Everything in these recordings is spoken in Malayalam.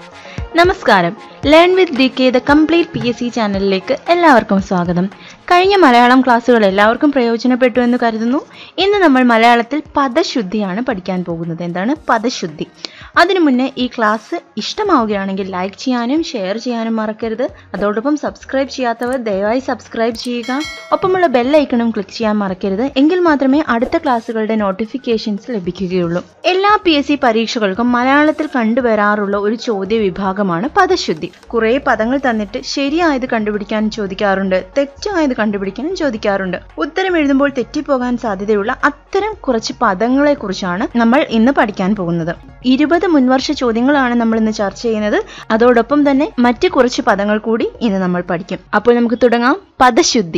നമസ്കാരം learn with D K the complete P S C ചാനലിലേക്ക് എല്ലാവർക്കും സ്വാഗതം കഴിഞ്ഞ മലയാളം ക്ലാസ്സുകൾ എല്ലാവർക്കും പ്രയോജനപ്പെട്ടു എന്ന് കരുതുന്നു ഇന്ന് നമ്മൾ മലയാളത്തിൽ പദശുദ്ധിയാണ് പഠിക്കാൻ പോകുന്നത് എന്താണ് പദശുദ്ധി അതിനു മുന്നേ ഈ ക്ലാസ് ഇഷ്ടമാവുകയാണെങ്കിൽ ലൈക്ക് ചെയ്യാനും ഷെയർ ചെയ്യാനും മറക്കരുത് അതോടൊപ്പം സബ്സ്ക്രൈബ് ചെയ്യാത്തവർ ദയവായി സബ്സ്ക്രൈബ് ചെയ്യുക ഒപ്പമുള്ള ബെല്ലൈക്കണും ക്ലിക്ക് ചെയ്യാൻ മറക്കരുത് എങ്കിൽ മാത്രമേ അടുത്ത ക്ലാസ്സുകളുടെ നോട്ടിഫിക്കേഷൻസ് ലഭിക്കുകയുള്ളൂ എല്ലാ പി എസ് സി പരീക്ഷകൾക്കും മലയാളത്തിൽ കണ്ടുവരാറുള്ള ഒരു ചോദ്യ വിഭാഗമാണ് പദശുദ്ധി കുറേ പദങ്ങൾ തന്നിട്ട് ശരിയായത് കണ്ടുപിടിക്കാൻ ചോദിക്കാറുണ്ട് തെറ്റായത് കണ്ടുപിടിക്കാനും ചോദിക്കാറുണ്ട് ഉത്തരം എഴുതുമ്പോൾ തെറ്റിപ്പോകാൻ സാധ്യതയുള്ള അത്തരം കുറച്ച് പദങ്ങളെ കുറിച്ചാണ് നമ്മൾ ഇന്ന് പഠിക്കാൻ പോകുന്നത് ഇരുപത് മുൻവർഷ ചോദ്യങ്ങളാണ് നമ്മൾ ഇന്ന് ചർച്ച ചെയ്യുന്നത് അതോടൊപ്പം തന്നെ മറ്റ് കുറച്ച് പദങ്ങൾ കൂടി ഇന്ന് നമ്മൾ പഠിക്കും അപ്പോൾ നമുക്ക് തുടങ്ങാം പദശുദ്ധി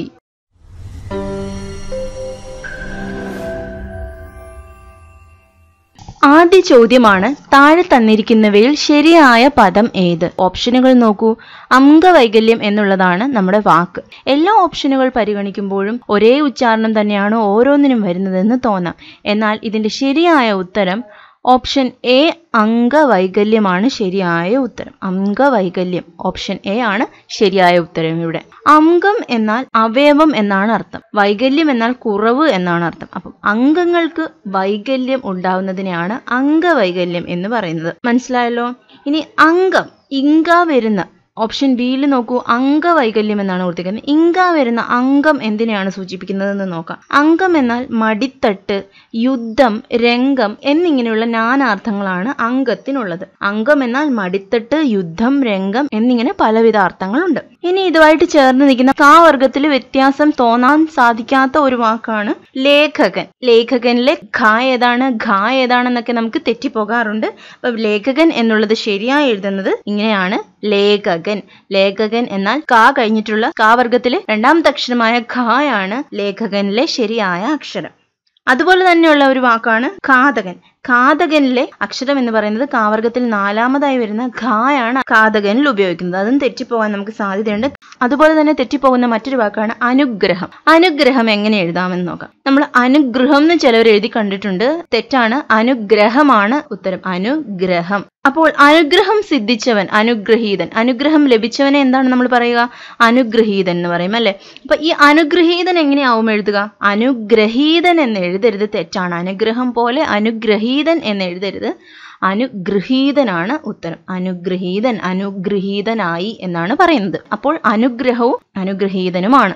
ആദ്യ ചോദ്യമാണ് താഴെ തന്നിരിക്കുന്നവയിൽ ശരിയായ പദം ഏത് ഓപ്ഷനുകൾ നോക്കൂ അംഗവൈകല്യം എന്നുള്ളതാണ് നമ്മുടെ വാക്ക് എല്ലാ ഓപ്ഷനുകൾ പരിഗണിക്കുമ്പോഴും ഒരേ ഉച്ചാരണം തന്നെയാണ് ഓരോന്നിനും വരുന്നതെന്ന് തോന്നാം എന്നാൽ ഇതിന്റെ ശരിയായ ഉത്തരം ഓപ്ഷൻ എ അംഗവൈകല്യമാണ് ശരിയായ ഉത്തരം അംഗവൈകല്യം ഓപ്ഷൻ എ ആണ് ശരിയായ ഉത്തരം ഇവിടെ അംഗം എന്നാൽ അവയവം എന്നാണ് അർത്ഥം വൈകല്യം എന്നാൽ കുറവ് എന്നാണ് അർത്ഥം അപ്പം അംഗങ്ങൾക്ക് വൈകല്യം ഉണ്ടാവുന്നതിനെയാണ് അംഗവൈകല്യം എന്ന് പറയുന്നത് മനസ്സിലായല്ലോ ഇനി അംഗം ഇങ്ക വരുന്ന ഓപ്ഷൻ ബിയിൽ നോക്കൂ അംഗവൈകല്യം എന്നാണ് കൊടുത്തിരിക്കുന്നത് ഇങ്ക വരുന്ന അംഗം എന്തിനെയാണ് സൂചിപ്പിക്കുന്നതെന്ന് നോക്കാം അംഗം എന്നാൽ മടിത്തട്ട് യുദ്ധം രംഗം എന്നിങ്ങനെയുള്ള നാനാർത്ഥങ്ങളാണ് അംഗത്തിനുള്ളത് അംഗം എന്നാൽ മടിത്തട്ട് യുദ്ധം രംഗം എന്നിങ്ങനെ പലവിധ അർത്ഥങ്ങളുണ്ട് ഇനി ഇതുമായിട്ട് ചേർന്ന് നിൽക്കുന്ന കാ വർഗത്തിൽ വ്യത്യാസം തോന്നാൻ സാധിക്കാത്ത ഒരു വാക്കാണ് ലേഖകൻ ലേഖകനിലെ ഘ ഏതാണ് ഘ ഏതാണെന്നൊക്കെ നമുക്ക് തെറ്റിപ്പോകാറുണ്ട് അപ്പൊ ലേഖകൻ എന്നുള്ളത് ശരിയായി എഴുതുന്നത് ഇങ്ങനെയാണ് ലേഖകൻ ലേഖകൻ എന്നാൽ കാ കഴിഞ്ഞിട്ടുള്ള കാ വർഗത്തിലെ രണ്ടാമത്തെ അക്ഷരമായ ഖായാണ് ലേഖകനിലെ ശരിയായ അക്ഷരം അതുപോലെ തന്നെയുള്ള ഒരു വാക്കാണ് ഘാതകൻ ഘാതകനിലെ അക്ഷരം എന്ന് പറയുന്നത് കാവർഗത്തിൽ നാലാമതായി വരുന്ന ഘായാണ് ഘാതകനിൽ ഉപയോഗിക്കുന്നത് അതും തെറ്റിപ്പോകാൻ നമുക്ക് സാധ്യതയുണ്ട് അതുപോലെ തന്നെ തെറ്റിപ്പോകുന്ന മറ്റൊരു വാക്കാണ് അനുഗ്രഹം അനുഗ്രഹം എങ്ങനെ എഴുതാമെന്ന് നോക്കാം നമ്മൾ അനുഗ്രഹം എന്ന് ചിലവർ എഴുതി കണ്ടിട്ടുണ്ട് തെറ്റാണ് അനുഗ്രഹമാണ് ഉത്തരം അനുഗ്രഹം അപ്പോൾ അനുഗ്രഹം സിദ്ധിച്ചവൻ അനുഗ്രഹീതൻ അനുഗ്രഹം ലഭിച്ചവനെ എന്താണ് നമ്മൾ പറയുക അനുഗ്രഹീതൻ എന്ന് പറയും അല്ലെ അപ്പൊ ഈ അനുഗ്രഹീതൻ എങ്ങനെയാവും എഴുതുക അനുഗ്രഹീതൻ എന്ന് എഴുതരുത് തെറ്റാണ് അനുഗ്രഹം പോലെ അനുഗ്രഹീതൻ എന്ന് എഴുതരുത് അനുഗ്രഹീതനാണ് ഉത്തരം അനുഗ്രഹീതൻ അനുഗ്രഹീതനായി എന്നാണ് പറയുന്നത് അപ്പോൾ അനുഗ്രഹവും അനുഗ്രഹീതനുമാണ്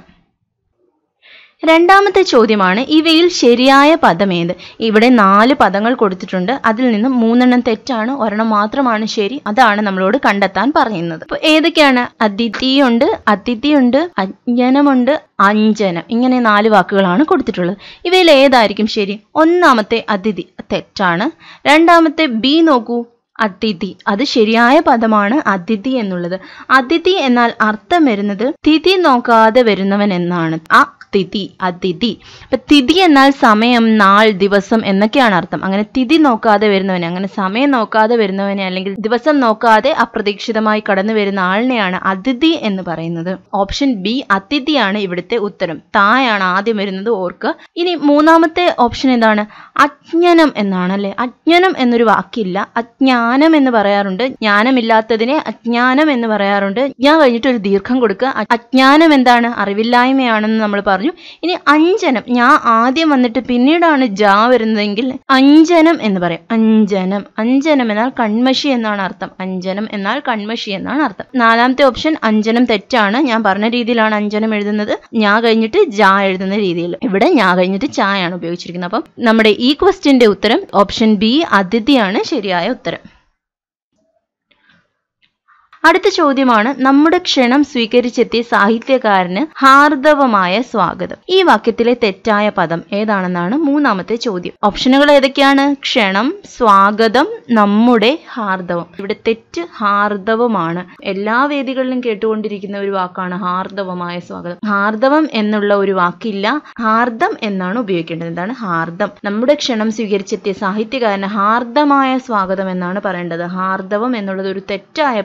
രണ്ടാമത്തെ ചോദ്യമാണ് ഇവയിൽ ശരിയായ പദം ഏത് ഇവിടെ നാല് പദങ്ങൾ കൊടുത്തിട്ടുണ്ട് അതിൽ നിന്ന് മൂന്നെണ്ണം തെറ്റാണ് ഒരെണ്ണം മാത്രമാണ് ശരി അതാണ് നമ്മളോട് കണ്ടെത്താൻ പറയുന്നത് അപ്പൊ ഏതൊക്കെയാണ് അതിഥിയുണ്ട് അതിഥിയുണ്ട് അജ്ഞനമുണ്ട് അഞ്ജനം ഇങ്ങനെ നാല് വാക്കുകളാണ് കൊടുത്തിട്ടുള്ളത് ഇവയിൽ ഏതായിരിക്കും ശരി ഒന്നാമത്തെ അതിഥി തെറ്റാണ് രണ്ടാമത്തെ ബി നോക്കൂ അതിഥി അത് ശരിയായ പദമാണ് അതിഥി എന്നുള്ളത് അതിഥി എന്നാൽ അർത്ഥം വരുന്നത് തിഥി നോക്കാതെ വരുന്നവൻ എന്നാണ് ആ തിഥി അതിഥി അപ്പൊ തിഥി എന്നാൽ സമയം നാൾ ദിവസം എന്നൊക്കെയാണ് അർത്ഥം അങ്ങനെ തിഥി നോക്കാതെ വരുന്നവനെ അങ്ങനെ സമയം നോക്കാതെ വരുന്നവനെ അല്ലെങ്കിൽ ദിവസം നോക്കാതെ അപ്രതീക്ഷിതമായി കടന്നു വരുന്ന ആളിനെയാണ് അതിഥി എന്ന് പറയുന്നത് ഓപ്ഷൻ ബി അതിഥിയാണ് ഇവിടുത്തെ ഉത്തരം തായാണ് ആദ്യം വരുന്നത് ഓർക്കുക ഇനി മൂന്നാമത്തെ ഓപ്ഷൻ എന്താണ് അജ്ഞനം എന്നാണ് അല്ലെ അജ്ഞനം എന്നൊരു വാക്കില്ല അജ്ഞാനം എന്ന് പറയാറുണ്ട് ജ്ഞാനമില്ലാത്തതിനെ അജ്ഞാനം എന്ന് പറയാറുണ്ട് ഞാൻ കഴിഞ്ഞിട്ട് ഒരു ദീർഘം കൊടുക്കുക അജ്ഞാനം എന്താണ് അറിവില്ലായ്മയാണെന്ന് നമ്മൾ പറഞ്ഞു ഇനി അഞ്ജനം ഞാൻ ആദ്യം വന്നിട്ട് പിന്നീടാണ് ജാ വരുന്നതെങ്കിൽ അഞ്ജനം എന്ന് പറയാം അഞ്ജനം അഞ്ജനം എന്നാൽ കൺമഷി എന്നാണ് അർത്ഥം അഞ്ജനം എന്നാൽ കൺമഷി എന്നാണ് അർത്ഥം നാലാമത്തെ ഓപ്ഷൻ അഞ്ജനം തെറ്റാണ് ഞാൻ പറഞ്ഞ രീതിയിലാണ് അഞ്ജനം എഴുതുന്നത് ഞാൻ കഴിഞ്ഞിട്ട് ജാ എഴുതുന്ന രീതിയിൽ ഇവിടെ ഞാൻ കഴിഞ്ഞിട്ട് ചായാണ് ഉപയോഗിച്ചിരിക്കുന്നത് അപ്പം നമ്മുടെ ഈ ക്വസ്റ്റ്യന്റെ ഉത്തരം ഓപ്ഷൻ ബി അതിഥിയാണ് ശരിയായ ഉത്തരം അടുത്ത ചോദ്യമാണ് നമ്മുടെ ക്ഷണം സ്വീകരിച്ചെത്തിയ സാഹിത്യകാരന് ഹാർദവമായ സ്വാഗതം ഈ വാക്യത്തിലെ തെറ്റായ പദം ഏതാണെന്നാണ് മൂന്നാമത്തെ ചോദ്യം ഓപ്ഷനുകൾ ഏതൊക്കെയാണ് ക്ഷണം സ്വാഗതം നമ്മുടെ ഹാർദവം ഇവിടെ തെറ്റ് ഹാർദവമാണ് എല്ലാ വേദികളിലും കേട്ടുകൊണ്ടിരിക്കുന്ന ഒരു വാക്കാണ് ഹാർദവമായ സ്വാഗതം ഹാർദവം എന്നുള്ള ഒരു വാക്കില്ല ഹാർദം എന്നാണ് ഉപയോഗിക്കേണ്ടത് എന്താണ് ഹാർദം നമ്മുടെ ക്ഷണം സ്വീകരിച്ചെത്തിയ സാഹിത്യകാരന് ഹാർദമായ സ്വാഗതം എന്നാണ് പറയേണ്ടത് ഹാർദവം എന്നുള്ളത് ഒരു തെറ്റായ പദമാണ്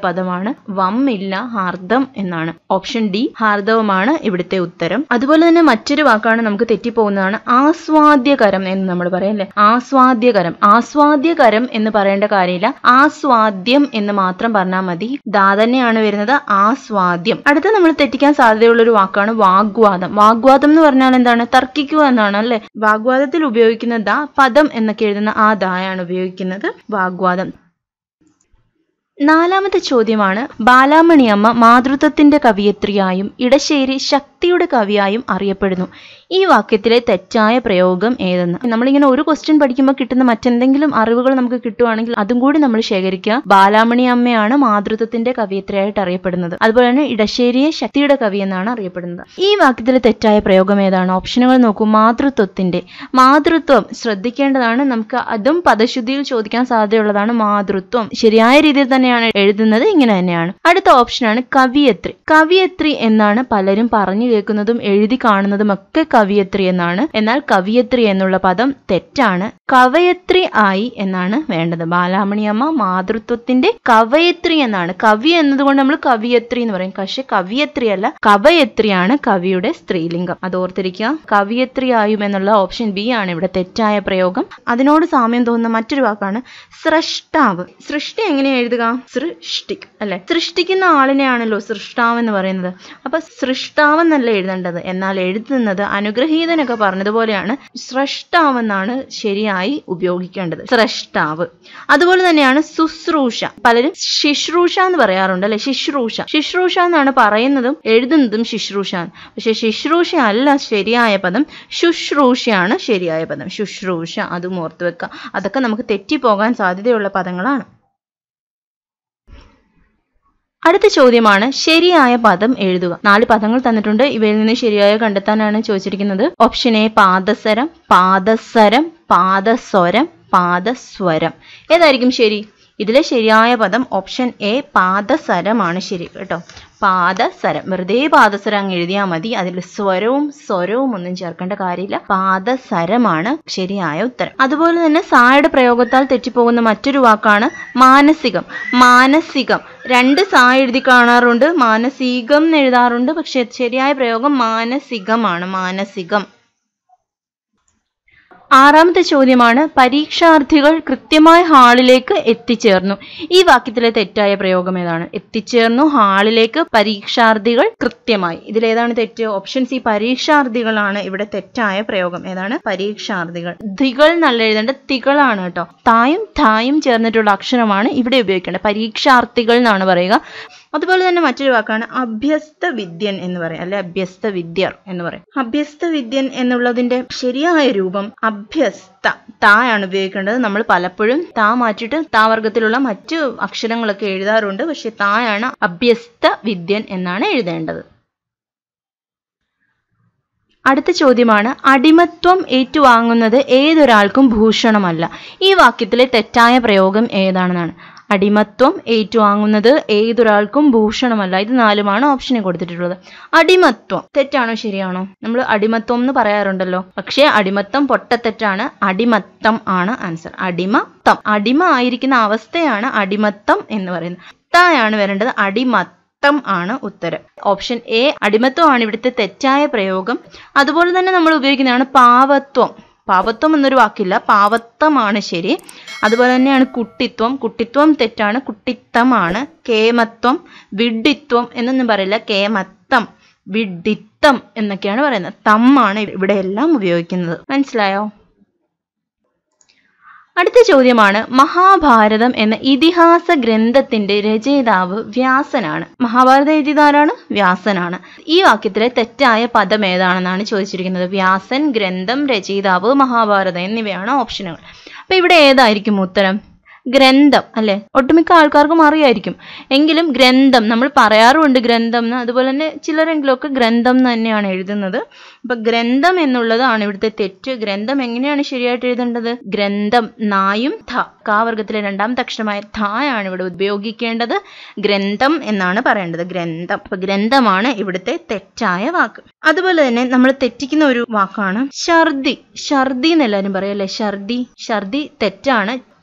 എന്നാണ് വം ഇല്ല ഹാർദം എന്നാണ് ഓപ്ഷൻ ഡി ഹാർദവമാണ് ഇവിടുത്തെ ഉത്തരം അതുപോലെ തന്നെ മറ്റൊരു വാക്കാണ് നമുക്ക് തെറ്റിപ്പോകുന്നതാണ് ആസ്വാദ്യകരം എന്ന് നമ്മൾ പറയും അല്ലെ ആസ്വാദ്യകരം ആസ്വാദ്യകരം എന്ന് പറയേണ്ട കാര്യമില്ല ആസ്വാദ്യം എന്ന് മാത്രം പറഞ്ഞാൽ മതി ദാ തന്നെയാണ് വരുന്നത് ആസ്വാദ്യം അടുത്ത നമ്മൾ തെറ്റിക്കാൻ സാധ്യതയുള്ള ഒരു വാക്കാണ് വാഗ്വാദം വാഗ്വാദം എന്ന് പറഞ്ഞാൽ എന്താണ് തർക്കിക്കുക എന്നാണ് അല്ലെ വാഗ്വാദത്തിൽ ഉപയോഗിക്കുന്ന ദ പദം എന്നൊക്കെ എഴുതുന്ന ആ ദായാണ് ഉപയോഗിക്കുന്നത് വാഗ്വാദം നാലാമത്തെ ചോദ്യമാണ് ബാലാമണിയമ്മ മാതൃത്വത്തിന്റെ കവിയത്രിയായും ഇടശ്ശേരി ശക്തിയുടെ കവിയായും അറിയപ്പെടുന്നു ഈ വാക്യത്തിലെ തെറ്റായ പ്രയോഗം ഏതെന്ന് നമ്മളിങ്ങനെ ഒരു ക്വസ്റ്റ്യൻ പഠിക്കുമ്പോൾ കിട്ടുന്ന മറ്റെന്തെങ്കിലും അറിവുകൾ നമുക്ക് കിട്ടുവാണെങ്കിൽ അതും കൂടി നമ്മൾ ശേഖരിക്കുക ബാലാമണി അമ്മയാണ് മാതൃത്വത്തിന്റെ കവിയത്രിയായിട്ട് അറിയപ്പെടുന്നത് അതുപോലെ തന്നെ ഇടശ്ശേരിയെ ശക്തിയുടെ കവി എന്നാണ് അറിയപ്പെടുന്നത് ഈ വാക്യത്തിലെ തെറ്റായ പ്രയോഗം ഏതാണ് ഓപ്ഷനുകൾ നോക്കൂ മാതൃത്വത്തിന്റെ മാതൃത്വം ശ്രദ്ധിക്കേണ്ടതാണ് നമുക്ക് അതും പദശുദ്ധിയിൽ ചോദിക്കാൻ സാധ്യതയുള്ളതാണ് മാതൃത്വം ശരിയായ രീതിയിൽ തന്നെയാണ് എഴുതുന്നത് ഇങ്ങനെ തന്നെയാണ് അടുത്ത ഓപ്ഷനാണ് കവിയത്രി കവിയത്രി എന്നാണ് പലരും പറഞ്ഞു കേൾക്കുന്നതും എഴുതി കാണുന്നതും ഒക്കെ കവിയത്രി എന്നാണ് എന്നാൽ കവിയത്രി എന്നുള്ള പദം തെറ്റാണ് കവയത്രി ആയി എന്നാണ് വേണ്ടത് ബാലാമണിയമ്മ മാതൃത്വത്തിന്റെ കവയത്രി എന്നാണ് കവി എന്നതുകൊണ്ട് നമ്മൾ കവിയത്രി എന്ന് പറയും പക്ഷെ കവിയത്രി അല്ല കവയത്രിയാണ് കവിയുടെ സ്ത്രീലിംഗം അത് ഓർത്തിരിക്കുക കവിയത്രി ആയും എന്നുള്ള ഓപ്ഷൻ ബി ആണ് ഇവിടെ തെറ്റായ പ്രയോഗം അതിനോട് സാമ്യം തോന്നുന്ന മറ്റൊരു വാക്കാണ് സ്രഷ്ടാവ് സൃഷ്ടി എങ്ങനെ എഴുതുക സൃഷ്ടി അല്ലെ സൃഷ്ടിക്കുന്ന ആളിനെയാണല്ലോ സൃഷ്ടാവ് എന്ന് പറയുന്നത് അപ്പൊ സൃഷ്ടാവെന്നല്ല എഴുതേണ്ടത് എന്നാൽ എഴുതുന്നത് അനുഗ്രഹീതനൊക്കെ പറഞ്ഞതുപോലെയാണ് സ്രഷ്ടാവെന്നാണ് ശരിയായി ഉപയോഗിക്കേണ്ടത് സ്രഷ്ടാവ് അതുപോലെ തന്നെയാണ് ശുശ്രൂഷ പലരും ശുശ്രൂഷ എന്ന് പറയാറുണ്ട് അല്ലെ ശുശ്രൂഷ ശുശ്രൂഷ എന്നാണ് പറയുന്നതും എഴുതുന്നതും ശുശ്രൂഷ പക്ഷെ ശുശ്രൂഷ അല്ല ശരിയായ പദം ശുശ്രൂഷയാണ് ശരിയായ പദം ശുശ്രൂഷ അതും ഓർത്തു വെക്കുക അതൊക്കെ നമുക്ക് തെറ്റിപ്പോകാൻ സാധ്യതയുള്ള പദങ്ങളാണ് അടുത്ത ചോദ്യമാണ് ശരിയായ പദം എഴുതുക നാല് പദങ്ങൾ തന്നിട്ടുണ്ട് ഇവയിൽ നിന്ന് ശരിയായ കണ്ടെത്താനാണ് ചോദിച്ചിരിക്കുന്നത് ഓപ്ഷൻ എ പാദസരം പാദസരം പാദസ്വരം പാദസ്വരം ഏതായിരിക്കും ശരി ഇതിലെ ശരിയായ പദം ഓപ്ഷൻ എ പാദസരമാണ് ശരി കേട്ടോ പാദസരം വെറുതെ പാദസരം അങ്ങ് എഴുതിയാൽ മതി അതിൽ സ്വരവും സ്വരവും ഒന്നും ചേർക്കേണ്ട കാര്യമില്ല പാദസരമാണ് ശരിയായ ഉത്തരം അതുപോലെ തന്നെ സായുടെ പ്രയോഗത്താൽ തെറ്റിപ്പോകുന്ന മറ്റൊരു വാക്കാണ് മാനസികം മാനസികം രണ്ട് സാ എഴുതി കാണാറുണ്ട് മാനസികം എന്ന് എഴുതാറുണ്ട് പക്ഷെ ശരിയായ പ്രയോഗം മാനസികമാണ് മാനസികം ആറാമത്തെ ചോദ്യമാണ് പരീക്ഷാർത്ഥികൾ കൃത്യമായ ഹാളിലേക്ക് എത്തിച്ചേർന്നു ഈ വാക്യത്തിലെ തെറ്റായ പ്രയോഗം ഏതാണ് എത്തിച്ചേർന്നു ഹാളിലേക്ക് പരീക്ഷാർത്ഥികൾ കൃത്യമായി ഇതിലേതാണ് തെറ്റ് ഓപ്ഷൻ സി പരീക്ഷാർത്ഥികളാണ് ഇവിടെ തെറ്റായ പ്രയോഗം ഏതാണ് പരീക്ഷാർത്ഥികൾ ധികൾ നല്ല എഴുതേണ്ട തികളാണ് കേട്ടോ തായും ധായും ചേർന്നിട്ടുള്ള അക്ഷരമാണ് ഇവിടെ ഉപയോഗിക്കേണ്ടത് പരീക്ഷാർത്ഥികൾ എന്നാണ് പറയുക അതുപോലെ തന്നെ മറ്റൊരു വാക്കാണ് അഭ്യസ്ത വിദ്യൻ എന്ന് പറയും അല്ലെ അഭ്യസ്ത വിദ്യർ എന്ന് പറയും അഭ്യസ്ത വിദ്യൻ എന്നുള്ളതിന്റെ ശരിയായ രൂപം അഭ്യസ്ത തായാണ് ഉപയോഗിക്കേണ്ടത് നമ്മൾ പലപ്പോഴും താ മാറ്റിയിട്ട് താ വർഗത്തിലുള്ള മറ്റു അക്ഷരങ്ങളൊക്കെ എഴുതാറുണ്ട് പക്ഷെ തായാണ് അഭ്യസ്ത വിദ്യൻ എന്നാണ് എഴുതേണ്ടത് അടുത്ത ചോദ്യമാണ് അടിമത്വം ഏറ്റുവാങ്ങുന്നത് ഏതൊരാൾക്കും ഭൂഷണമല്ല ഈ വാക്യത്തിലെ തെറ്റായ പ്രയോഗം ഏതാണെന്നാണ് അടിമത്വം ഏറ്റുവാങ്ങുന്നത് ഏതൊരാൾക്കും ഭൂഷണമല്ല ഇത് നാലുമാണ് ഓപ്ഷന് കൊടുത്തിട്ടുള്ളത് അടിമത്വം തെറ്റാണോ ശരിയാണോ നമ്മൾ അടിമത്വം എന്ന് പറയാറുണ്ടല്ലോ പക്ഷേ അടിമത്തം പൊട്ടത്തെറ്റാണ് അടിമത്തം ആണ് ആൻസർ അടിമത്തം അടിമ ആയിരിക്കുന്ന അവസ്ഥയാണ് അടിമത്തം എന്ന് പറയുന്നത് തായാണ് വരേണ്ടത് അടിമത്തം ആണ് ഉത്തരം ഓപ്ഷൻ എ അടിമത്വമാണ് ഇവിടുത്തെ തെറ്റായ പ്രയോഗം അതുപോലെ തന്നെ നമ്മൾ ഉപയോഗിക്കുന്നതാണ് പാവത്വം പാവത്വം എന്നൊരു വാക്കില്ല പാവത്വമാണ് ശരി അതുപോലെ തന്നെയാണ് കുട്ടിത്വം കുട്ടിത്വം തെറ്റാണ് കുട്ടിത്തമാണ് കേമത്വം വിഡിത്വം എന്നൊന്നും പറയില്ല കേമത്തം വിഡിത്തം എന്നൊക്കെയാണ് പറയുന്നത് തമ്മാണ് ഇവിടെ എല്ലാം ഉപയോഗിക്കുന്നത് മനസ്സിലായോ അടുത്ത ചോദ്യമാണ് മഹാഭാരതം എന്ന ഇതിഹാസ ഗ്രന്ഥത്തിന്റെ രചയിതാവ് വ്യാസനാണ് മഹാഭാരതം എഴുതിയതാരാണ് വ്യാസനാണ് ഈ വാക്യത്തിലെ തെറ്റായ പദം ഏതാണെന്നാണ് ചോദിച്ചിരിക്കുന്നത് വ്യാസൻ ഗ്രന്ഥം രചയിതാവ് മഹാഭാരതം എന്നിവയാണ് ഓപ്ഷനുകൾ അപ്പൊ ഇവിടെ ഏതായിരിക്കും ഉത്തരം ഗ്രന്ഥം അല്ലെ ഒട്ടുമിക്ക ആൾക്കാർക്കും അറിയായിരിക്കും എങ്കിലും ഗ്രന്ഥം നമ്മൾ പറയാറുമുണ്ട് ഗ്രന്ഥം എന്ന് അതുപോലെ തന്നെ ചിലരെങ്കിലുമൊക്കെ ഗ്രന്ഥം എന്ന് തന്നെയാണ് എഴുതുന്നത് അപ്പൊ ഗ്രന്ഥം എന്നുള്ളതാണ് ഇവിടുത്തെ തെറ്റ് ഗ്രന്ഥം എങ്ങനെയാണ് ശരിയായിട്ട് എഴുതേണ്ടത് ഗ്രന്ഥം നായും ധ കാവർഗത്തിലെ രണ്ടാമത്തെ അക്ഷരമായ ധായാണ് ഇവിടെ ഉപയോഗിക്കേണ്ടത് ഗ്രന്ഥം എന്നാണ് പറയേണ്ടത് ഗ്രന്ഥം അപ്പൊ ഗ്രന്ഥമാണ് ഇവിടുത്തെ തെറ്റായ വാക്ക് അതുപോലെ തന്നെ നമ്മൾ തെറ്റിക്കുന്ന ഒരു വാക്കാണ് ഛർദി ഛർദി എന്ന് എല്ലാവരും പറയും അല്ലെ ഛർദി ഛർദി തെറ്റാണ്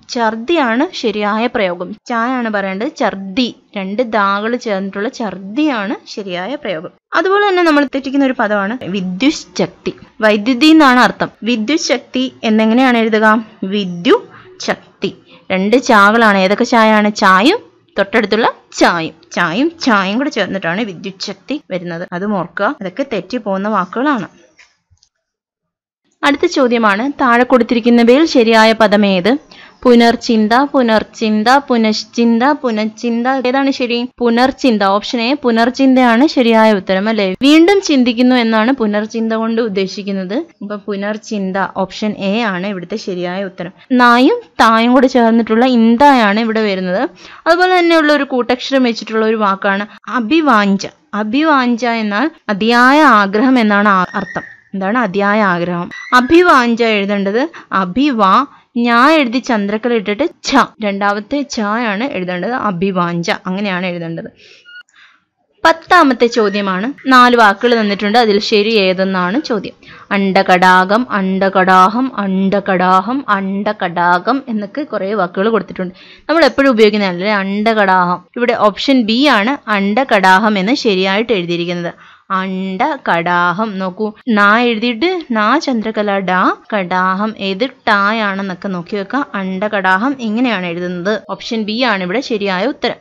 ഛർദിയാണ് ശരിയായ പ്രയോഗം ചായാണ് പറയേണ്ടത് ഛർദി രണ്ട് ദാകൾ ചേർന്നിട്ടുള്ള ഛർദിയാണ് ശരിയായ പ്രയോഗം അതുപോലെ തന്നെ നമ്മൾ തെറ്റിക്കുന്ന ഒരു പദമാണ് വിദ്യുത് ശക്തി വൈദ്യുതി എന്നാണ് അർത്ഥം വിദ്യുത് ശക്തി എന്നെങ്ങനെയാണ് എഴുതുക വിദ്യു ശക്തി രണ്ട് ചാകളാണ് ഏതൊക്കെ ചായയാണ് ചായും തൊട്ടടുത്തുള്ള ചായും ചായും ചായും കൂടെ ചേർന്നിട്ടാണ് വിദ്യുത് ശക്തി വരുന്നത് അത് ഓർക്കുക അതൊക്കെ തെറ്റി പോകുന്ന വാക്കുകളാണ് അടുത്ത ചോദ്യമാണ് താഴെ കൊടുത്തിരിക്കുന്നവയിൽ ശരിയായ പദം ഏത് പുനർചിന്ത പുനർചിന്ത പുനശ്ചിന്ത പുനഃചിന്ത ഏതാണ് ശരി പുനർചിന്ത ഓപ്ഷൻ എ പുനർചിന്തയാണ് ശരിയായ ഉത്തരം അല്ലെ വീണ്ടും ചിന്തിക്കുന്നു എന്നാണ് പുനർചിന്ത കൊണ്ട് ഉദ്ദേശിക്കുന്നത് അപ്പൊ പുനർചിന്ത ഓപ്ഷൻ എ ആണ് ഇവിടുത്തെ ശരിയായ ഉത്തരം നായും തായും കൂടെ ചേർന്നിട്ടുള്ള ഇന്തായാണ് ഇവിടെ വരുന്നത് അതുപോലെ തന്നെയുള്ള ഒരു കൂട്ടക്ഷരം വെച്ചിട്ടുള്ള ഒരു വാക്കാണ് അഭിവാഞ്ച അഭിവാഞ്ച എന്നാൽ അതിയായ ആഗ്രഹം എന്നാണ് ആ- അർത്ഥം എന്താണ് അതിയായ ആഗ്രഹം അഭിവാഞ്ച എഴുതേണ്ടത് അഭിവാ ഞാൻ എഴുതി ചന്ദ്രക്കല ഇട്ടിട്ട് ഛ രണ്ടാമത്തെ ഛ ആണ് എഴുതേണ്ടത് അഭിവാഞ്ച അങ്ങനെയാണ് എഴുതേണ്ടത് പത്താമത്തെ ചോദ്യമാണ് നാല് വാക്കുകൾ തന്നിട്ടുണ്ട് അതിൽ ശരി ഏതെന്നാണ് ചോദ്യം അണ്ടകടാകം അണ്ടകടാഹം അണ്ടകടാഹം അണ്ടകടാകം എന്നൊക്കെ കുറേ വാക്കുകൾ കൊടുത്തിട്ടുണ്ട് നമ്മൾ എപ്പോഴും ഉപയോഗിക്കുന്നതല്ലേ അണ്ടകടാഹം ഇവിടെ ഓപ്ഷൻ ബി ആണ് അണ്ടകടാഹം എന്ന് ശരിയായിട്ട് എഴുതിയിരിക്കുന്നത് അണ്ടകടാഹം നോക്കൂ നാ എഴുതിയിട്ട് നാ ചന്ദ്രകല ഡാ കടാഹം ഏത് ടായാണെന്നൊക്കെ നോക്കി വെക്കുക അണ്ടകടാഹം ഇങ്ങനെയാണ് എഴുതുന്നത് ഓപ്ഷൻ ബി ആണ് ഇവിടെ ശരിയായ ഉത്തരം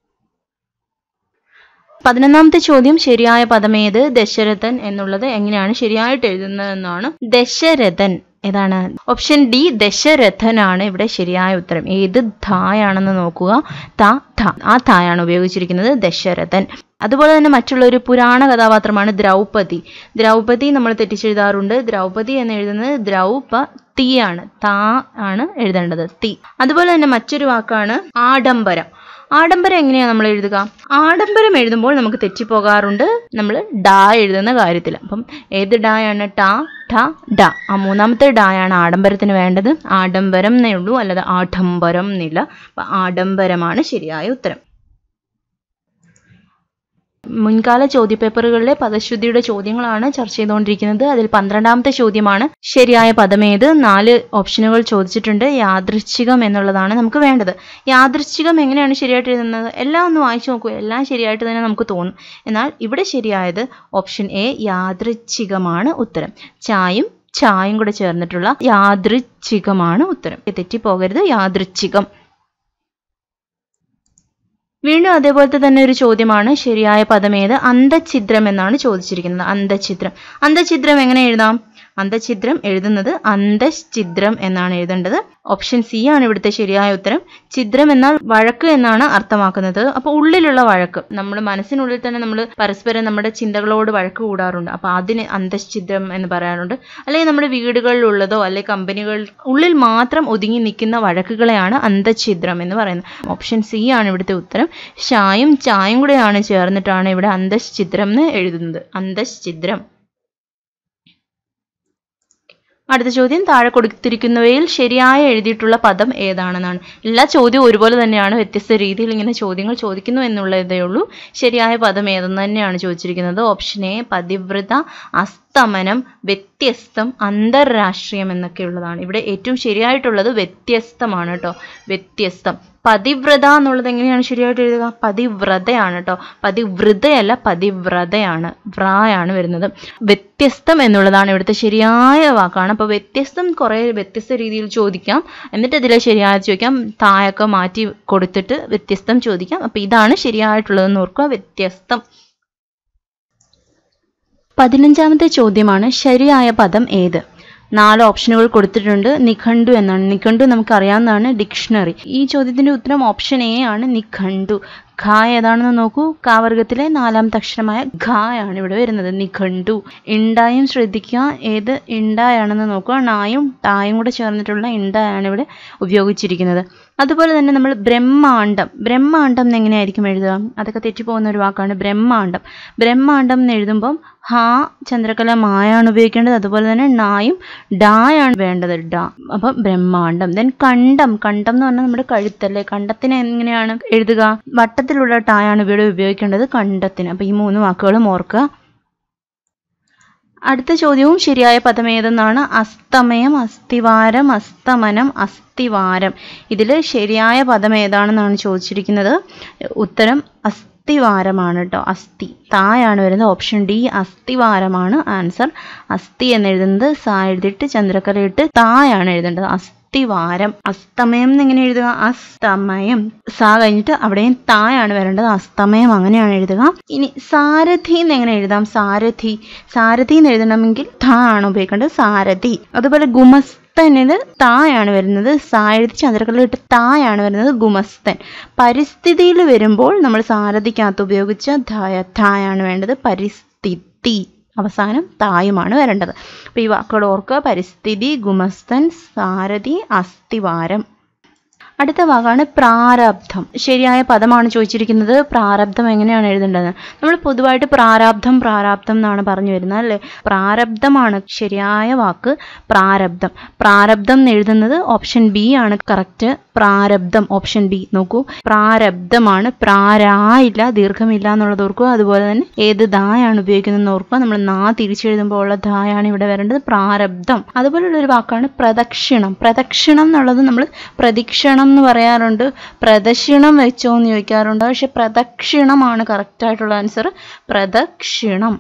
പതിനൊന്നാമത്തെ ചോദ്യം ശരിയായ പദമേത് ദശരഥൻ എന്നുള്ളത് എങ്ങനെയാണ് ശരിയായിട്ട് എഴുതുന്നതെന്നാണ് ദശരഥൻ ഏതാണ് ഓപ്ഷൻ ഡി ദശരഥനാണ് ഇവിടെ ശരിയായ ഉത്തരം ഏത് ധായാണെന്ന് നോക്കുക ത ധ ആ ധായാണ് ഉപയോഗിച്ചിരിക്കുന്നത് ദശരഥൻ അതുപോലെ തന്നെ മറ്റുള്ള ഒരു പുരാണ കഥാപാത്രമാണ് ദ്രൗപദി ദ്രൗപദി നമ്മൾ തെറ്റിച്ചെഴുതാറുണ്ട് ദ്രൗപദി എന്ന് എഴുതുന്നത് ദ്രൗപതി ആണ് താ ആണ് എഴുതേണ്ടത് തി അതുപോലെ തന്നെ മറ്റൊരു വാക്കാണ് ആഡംബരം ആഡംബരം എങ്ങനെയാണ് നമ്മൾ എഴുതുക ആഡംബരം എഴുതുമ്പോൾ നമുക്ക് തെറ്റിപ്പോകാറുണ്ട് നമ്മൾ ഡാ എഴുതുന്ന കാര്യത്തിൽ അപ്പം ഏത് ഡായാണ് ടാ ഠ ഡ ആ മൂന്നാമത്തെ ഡായാണ് ആഡംബരത്തിന് വേണ്ടത് ആഡംബരം എന്നേ ഉള്ളൂ അല്ലാതെ ആഡംബരം എന്നില്ല അപ്പൊ ആഡംബരമാണ് ശരിയായ ഉത്തരം മുൻകാല ചോദ്യപേപ്പറുകളിലെ പദശുദ്ധിയുടെ ചോദ്യങ്ങളാണ് ചർച്ച ചെയ്തുകൊണ്ടിരിക്കുന്നത് അതിൽ പന്ത്രണ്ടാമത്തെ ചോദ്യമാണ് ശരിയായ പദമേത് നാല് ഓപ്ഷനുകൾ ചോദിച്ചിട്ടുണ്ട് യാദൃച്ഛികം എന്നുള്ളതാണ് നമുക്ക് വേണ്ടത് യാദൃച്ഛികം എങ്ങനെയാണ് ശരിയായിട്ട് എഴുതുന്നത് എല്ലാം ഒന്ന് വായിച്ചു നോക്കൂ എല്ലാം ശരിയായിട്ട് തന്നെ നമുക്ക് തോന്നും എന്നാൽ ഇവിടെ ശരിയായത് ഓപ്ഷൻ എ യാദൃച്ഛികമാണ് ഉത്തരം ചായും ചായും കൂടെ ചേർന്നിട്ടുള്ള യാദൃച്ഛികമാണ് ഉത്തരം തെറ്റിപ്പോകരുത് യാദൃച്ഛികം വീണ്ടും അതേപോലത്തെ തന്നെ ഒരു ചോദ്യമാണ് ശരിയായ പദമേത് അന്തഛിദ്രം എന്നാണ് ചോദിച്ചിരിക്കുന്നത് അന്തഛിദ്രം അന്തഛിദ്രം എങ്ങനെ എഴുതാം അന്തഛിദ്രം എഴുതുന്നത് അന്തശ്ചിദ്രം എന്നാണ് എഴുതേണ്ടത് ഓപ്ഷൻ സി ആണ് ഇവിടുത്തെ ശരിയായ ഉത്തരം ഛിദ്രം എന്നാൽ വഴക്ക് എന്നാണ് അർത്ഥമാക്കുന്നത് അപ്പോൾ ഉള്ളിലുള്ള വഴക്ക് നമ്മുടെ മനസ്സിനുള്ളിൽ തന്നെ നമ്മൾ പരസ്പരം നമ്മുടെ ചിന്തകളോട് വഴക്ക് കൂടാറുണ്ട് അപ്പോൾ അതിന് അന്തശ്ചിദ്രം എന്ന് പറയാറുണ്ട് അല്ലെങ്കിൽ നമ്മുടെ വീടുകളിലുള്ളതോ അല്ലെങ്കിൽ കമ്പനികൾ ഉള്ളിൽ മാത്രം ഒതുങ്ങി നിൽക്കുന്ന വഴക്കുകളെയാണ് അന്തഛിദ്രം എന്ന് പറയുന്നത് ഓപ്ഷൻ സി ആണ് ഇവിടുത്തെ ഉത്തരം ഷായും ചായും കൂടെയാണ് ചേർന്നിട്ടാണ് ഇവിടെ അന്തശ്ചിദ്രം എന്ന് എഴുതുന്നത് അന്തശ്ചിദ്രം അടുത്ത ചോദ്യം താഴെ കൊടുത്തിരിക്കുന്നവയിൽ ശരിയായി എഴുതിയിട്ടുള്ള പദം ഏതാണെന്നാണ് എല്ലാ ചോദ്യവും ഒരുപോലെ തന്നെയാണ് വ്യത്യസ്ത രീതിയിൽ ഇങ്ങനെ ചോദ്യങ്ങൾ ചോദിക്കുന്നു എന്നുള്ളതേ ഉള്ളൂ ശരിയായ പദം ഏതെന്ന് തന്നെയാണ് ചോദിച്ചിരിക്കുന്നത് ഓപ്ഷൻ എ പതിവ്രത അസ്തമനം വ്യത്യസ്തം അന്തർരാഷ്ട്രീയം എന്നൊക്കെയുള്ളതാണ് ഇവിടെ ഏറ്റവും ശരിയായിട്ടുള്ളത് വ്യത്യസ്തമാണ് കേട്ടോ വ്യത്യസ്തം പതിവ്രത എന്നുള്ളത് എങ്ങനെയാണ് ശരിയായിട്ട് എഴുതുക പതിവ്രതയാണ് കേട്ടോ പതിവ്രതയല്ല പതിവ്രതയാണ് വ്രായാണ് വരുന്നത് വ്യത്യസ്തം എന്നുള്ളതാണ് ഇവിടുത്തെ ശരിയായ വാക്കാണ് അപ്പോൾ വ്യത്യസ്തം കുറേ വ്യത്യസ്ത രീതിയിൽ ചോദിക്കാം എന്നിട്ട് ഇതിലെ ശരിയായ ചോദിക്കാം തായൊക്കെ മാറ്റി കൊടുത്തിട്ട് വ്യത്യസ്തം ചോദിക്കാം അപ്പോൾ ഇതാണ് ശരിയായിട്ടുള്ളതെന്ന് ഓർക്കുക വ്യത്യസ്തം പതിനഞ്ചാമത്തെ ചോദ്യമാണ് ശരിയായ പദം ഏത് നാല് ഓപ്ഷനുകൾ കൊടുത്തിട്ടുണ്ട് നിഘണ്ടു എന്നാണ് നിഘണ്ടു നമുക്കറിയാവുന്നതാണ് ഡിക്ഷണറി ഈ ചോദ്യത്തിന്റെ ഉത്തരം ഓപ്ഷൻ എ ആണ് നിഘണ്ടു ഖ ഏതാണെന്ന് നോക്കൂ ക വർഗത്തിലെ നാലാമത്തെ അക്ഷരമായ ഖ ആണ് ഇവിടെ വരുന്നത് നിഘണ്ടു ഇണ്ടായും ശ്രദ്ധിക്കുക ഏത് ഇണ്ടായാണെന്ന് നോക്കുക ണായും ടായും കൂടെ ചേർന്നിട്ടുള്ള ഇണ്ടായാണ് ഇവിടെ ഉപയോഗിച്ചിരിക്കുന്നത് അതുപോലെ തന്നെ നമ്മൾ ബ്രഹ്മാണ്ടം ബ്രഹ്മാണ്ടം എന്ന് എങ്ങനെയായിരിക്കും എഴുതുക അതൊക്കെ തെറ്റിപ്പോകുന്ന ഒരു വാക്കാണ് ബ്രഹ്മാണ്ടം ബ്രഹ്മാണ്ടം എന്ന് എഴുതുമ്പം ഹാ ചന്ദ്രകല മായാണ് ഉപയോഗിക്കേണ്ടത് അതുപോലെ തന്നെ ണായും ഡായാണ് വേണ്ടത് ഡാ അപ്പം ബ്രഹ്മാണ്ടം ദെൻ കണ്ടം കണ്ടം എന്ന് പറഞ്ഞാൽ നമ്മുടെ കഴുത്തല്ലേ കണ്ടത്തിന് എങ്ങനെയാണ് എഴുതുക വട്ടത്തിലുള്ള ടായാണ് ഇവിടെ ഉപയോഗിക്കേണ്ടത് കണ്ടത്തിന് അപ്പം ഈ മൂന്ന് വാക്കുകളും ഓർക്കുക അടുത്ത ചോദ്യവും ശരിയായ പദം ഏതെന്നാണ് അസ്തമയം അസ്ഥിവാരം അസ്തമനം അസ്ഥിവാരം ഇതിൽ ശരിയായ പദം ഏതാണെന്നാണ് ചോദിച്ചിരിക്കുന്നത് ഉത്തരം അസ്ഥിവാരമാണ് കേട്ടോ അസ്ഥി തായാണ് വരുന്നത് ഓപ്ഷൻ ഡി അസ്ഥിവാരമാണ് ആൻസർ അസ്ഥി എന്ന് എഴുതുന്നത് സാ എഴുതിയിട്ട് ചന്ദ്രക്കലയിട്ട് തായാണ് എഴുതേണ്ടത് അസ്ഥിവാരം അസ്തമയം എങ്ങനെ എഴുതുക അസ്തമയം സാ കഴിഞ്ഞിട്ട് അവിടെയും തായാണ് വരേണ്ടത് അസ്തമയം അങ്ങനെയാണ് എഴുതുക ഇനി സാരഥി എന്ന് എങ്ങനെ എഴുതാം സാരഥി സാരഥി എന്ന് എഴുതണമെങ്കിൽ ഥ ആണ് ഉപയോഗിക്കേണ്ടത് സാരഥി അതുപോലെ ഗുമസ്തനിൽ തായാണ് വരുന്നത് സാ എഴുതി ചന്ദ്രക്കല്ലിട്ട് തായാണ് വരുന്നത് ഗുമസ്തൻ പരിസ്ഥിതിയിൽ വരുമ്പോൾ നമ്മൾ സാരഥിക്കകത്ത് ഉപയോഗിച്ച ധായ ധായാണ് വേണ്ടത് പരിസ്ഥിതി അവസാനം തായുമാണ് വരേണ്ടത് അപ്പോൾ ഈ വാക്കുകൾ ഓർക്കുക പരിസ്ഥിതി ഗുമസ്തൻ സാരഥി അസ്ഥിവാരം അടുത്ത വാക്കാണ് പ്രാരബ്ധം ശരിയായ പദമാണ് ചോദിച്ചിരിക്കുന്നത് പ്രാരബ്ധം എങ്ങനെയാണ് എഴുതേണ്ടത് നമ്മൾ പൊതുവായിട്ട് പ്രാരാബ്ധം പ്രാരാബ്ധം എന്നാണ് പറഞ്ഞു വരുന്നത് അല്ലേ പ്രാരബ്ധമാണ് ശരിയായ വാക്ക് പ്രാരബ്ധം പ്രാരബ്ധം എന്ന് എഴുതുന്നത് ഓപ്ഷൻ ബി ആണ് കറക്റ്റ് പ്രാരബ്ധം ഓപ്ഷൻ ബി നോക്കൂ പ്രാരബ്ധമാണ് പ്രാരാ ഇല്ല ദീർഘമില്ല എന്നുള്ളത് ഓർക്കുക അതുപോലെ തന്നെ ഏത് ദായാണ് ഉപയോഗിക്കുന്നതെന്ന് ഓർക്കുക നമ്മൾ നാ തിരിച്ചെഴുതുമ്പോൾ ഉള്ള ദായാണ് ഇവിടെ വരേണ്ടത് പ്രാരബ്ധം അതുപോലുള്ള ഒരു വാക്കാണ് പ്രദക്ഷിണം പ്രദക്ഷിണം എന്നുള്ളത് നമ്മൾ പ്രദക്ഷിണം എന്ന് പറയാറുണ്ട് പ്രദക്ഷിണം വെച്ചോ എന്ന് ചോദിക്കാറുണ്ട് പക്ഷെ പ്രദക്ഷിണമാണ് കറക്റ്റ് ആയിട്ടുള്ള ആൻസർ പ്രദക്ഷിണം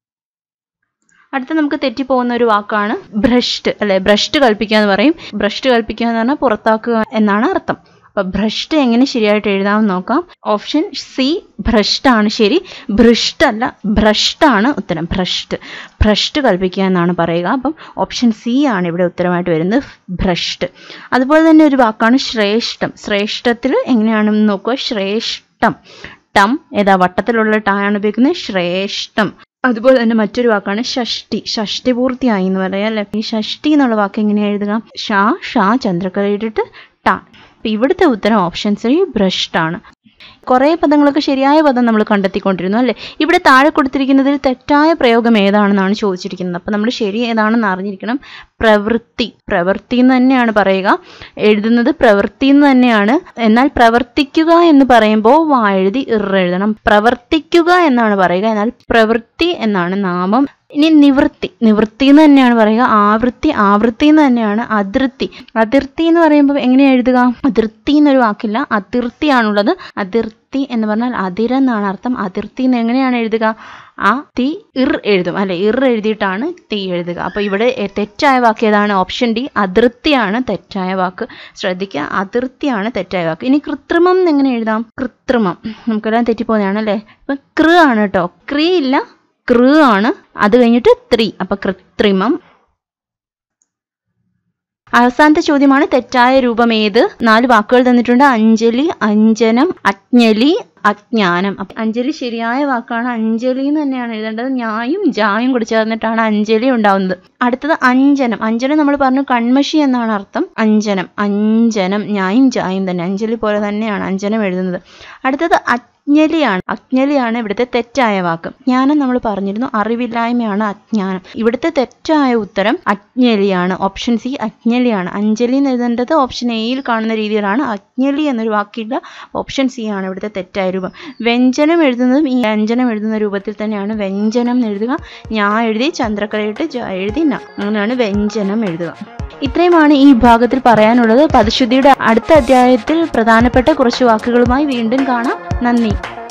അടുത്ത നമുക്ക് തെറ്റിപ്പോകുന്ന ഒരു വാക്കാണ് ഭ്രഷ്ട് അല്ലെ ഭ്രഷ്ട് കൽപ്പിക്കുക എന്ന് പറയും ഭ്രഷ്ട് കൽപ്പിക്കുക എന്ന് പറഞ്ഞാൽ പുറത്താക്കുക എന്നാണ് അർത്ഥം അപ്പൊ ഭ്രഷ്ട് എങ്ങനെ ശരിയായിട്ട് എഴുതാമെന്ന് നോക്കാം ഓപ്ഷൻ സി ഭ്രഷ്ടാണ് ശരി ഭ്രഷ്ടല്ല ഭ്രഷ്ടാണ് ഉത്തരം ഭ്രഷ്ട് ഭ്രഷ്ട് കൽപ്പിക്കുക എന്നാണ് പറയുക അപ്പം ഓപ്ഷൻ സി ആണ് ഇവിടെ ഉത്തരമായിട്ട് വരുന്നത് ഭ്രഷ്ട് അതുപോലെ തന്നെ ഒരു വാക്കാണ് ശ്രേഷ്ഠം ശ്രേഷ്ഠത്തിൽ എങ്ങനെയാണെന്ന് നോക്കുക ശ്രേഷ്ഠം ടം ഏതാ വട്ടത്തിലുള്ള ടായാണ് ഉപയോഗിക്കുന്നത് ശ്രേഷ്ഠം അതുപോലെ തന്നെ മറ്റൊരു വാക്കാണ് ഷഷ്ടി ഷഷ്ടി പൂർത്തിയായി എന്ന് പറയാം അല്ലെ ഈ ഷഷ്ടി എന്നുള്ള വാക്ക് എങ്ങനെയാ എഴുതുക ഷാ ഷാ ചന്ദ്രക്കലയിട്ടിട്ട് ട അപ്പൊ ഇവിടുത്തെ ഉത്തരം ഓപ്ഷൻ സി ഭ്രഷ്ടാണ് കുറേ പദങ്ങളൊക്കെ ശരിയായ പദം നമ്മൾ കണ്ടെത്തിക്കൊണ്ടിരുന്നു അല്ലേ ഇവിടെ താഴെ കൊടുത്തിരിക്കുന്നതിൽ തെറ്റായ പ്രയോഗം ഏതാണെന്നാണ് ചോദിച്ചിരിക്കുന്നത് അപ്പം നമ്മൾ ശരി ഏതാണെന്ന് അറിഞ്ഞിരിക്കണം പ്രവൃത്തി പ്രവൃത്തി എന്ന് തന്നെയാണ് പറയുക എഴുതുന്നത് പ്രവൃത്തി എന്ന് തന്നെയാണ് എന്നാൽ പ്രവർത്തിക്കുക എന്ന് പറയുമ്പോൾ വാ എഴുതി ഇറ എഴുതണം പ്രവർത്തിക്കുക എന്നാണ് പറയുക എന്നാൽ പ്രവൃത്തി എന്നാണ് നാമം ഇനി നിവൃത്തി നിവൃത്തി എന്ന് തന്നെയാണ് പറയുക ആവൃത്തി ആവൃത്തി എന്ന് തന്നെയാണ് അതിർത്തി അതിർത്തി എന്ന് പറയുമ്പോൾ എങ്ങനെ എഴുതുക അതിർത്തി എന്നൊരു വാക്കില്ല അതിർത്തിയാണുള്ളത് അതിർത്തി എന്ന് പറഞ്ഞാൽ അതിരെന്നാണ് അർത്ഥം അതിർത്തി എന്ന് എങ്ങനെയാണ് എഴുതുക ആ തീ ഇർ എഴുതും അല്ലെ ഇർ എഴുതിയിട്ടാണ് തീ എഴുതുക അപ്പൊ ഇവിടെ തെറ്റായ വാക്ക് ഏതാണ് ഓപ്ഷൻ ഡി അതിർത്തിയാണ് തെറ്റായ വാക്ക് ശ്രദ്ധിക്കുക അതിർത്തിയാണ് തെറ്റായ വാക്ക് ഇനി കൃത്രിമം എന്ന് എങ്ങനെ എഴുതാം കൃത്രിമം നമുക്കെല്ലാം തെറ്റിപ്പോകുന്നതാണ് അല്ലേ ഇപ്പൊ കൃ ആണ് കേട്ടോ ക്രീ ഇല്ല കൃ ആണ് അത് കഴിഞ്ഞിട്ട് ത്രീ അപ്പൊ കൃത്രിമം അവസാനത്തെ ചോദ്യമാണ് തെറ്റായ രൂപം ഏത് നാല് വാക്കുകൾ തന്നിട്ടുണ്ട് അഞ്ജലി അഞ്ജനം അജ്ഞലി അജ്ഞാനം അപ്പൊ അഞ്ജലി ശരിയായ വാക്കാണ് അഞ്ജലി എന്ന് തന്നെയാണ് എഴുതേണ്ടത് ഞായും ജായും കൂടി ചേർന്നിട്ടാണ് അഞ്ജലി ഉണ്ടാവുന്നത് അടുത്തത് അഞ്ജനം അഞ്ജനം നമ്മൾ പറഞ്ഞു കൺമഷി എന്നാണ് അർത്ഥം അഞ്ജനം അഞ്ജനം ഞായും ജായും തന്നെ അഞ്ജലി പോലെ തന്നെയാണ് അഞ്ജനം എഴുതുന്നത് അടുത്തത് അജ്ഞലിയാണ് അജ്ഞലിയാണ് ഇവിടുത്തെ തെറ്റായ വാക്ക് ജ്ഞാനം നമ്മൾ പറഞ്ഞിരുന്നു അറിവില്ലായ്മയാണ് അജ്ഞാനം ഇവിടുത്തെ തെറ്റായ ഉത്തരം അജ്ഞലിയാണ് ഓപ്ഷൻ സി അജ്ഞലിയാണ് അഞ്ജലി എന്ന് എഴുതേണ്ടത് ഓപ്ഷൻ എയിൽ കാണുന്ന രീതിയിലാണ് അജ്ഞലി എന്നൊരു വാക്കില്ല ഓപ്ഷൻ സി ആണ് ഇവിടുത്തെ തെറ്റായ രൂപം വ്യഞ്ജനം എഴുതുന്നതും ഈ വ്യഞ്ജനം എഴുതുന്ന രൂപത്തിൽ തന്നെയാണ് വ്യഞ്ജനം എന്ന് എഴുതുക ഞാൻ എഴുതി ചന്ദ്രക്കലയിട്ട് ജ എഴുതി ന അങ്ങനെയാണ് വ്യഞ്ജനം എഴുതുക ഇത്രയുമാണ് ഈ വിഭാഗത്തിൽ പറയാനുള്ളത് പദശുദ്ധിയുടെ അടുത്ത അധ്യായത്തിൽ പ്രധാനപ്പെട്ട കുറച്ച് വാക്കുകളുമായി വീണ്ടും കാണാം നന്ദി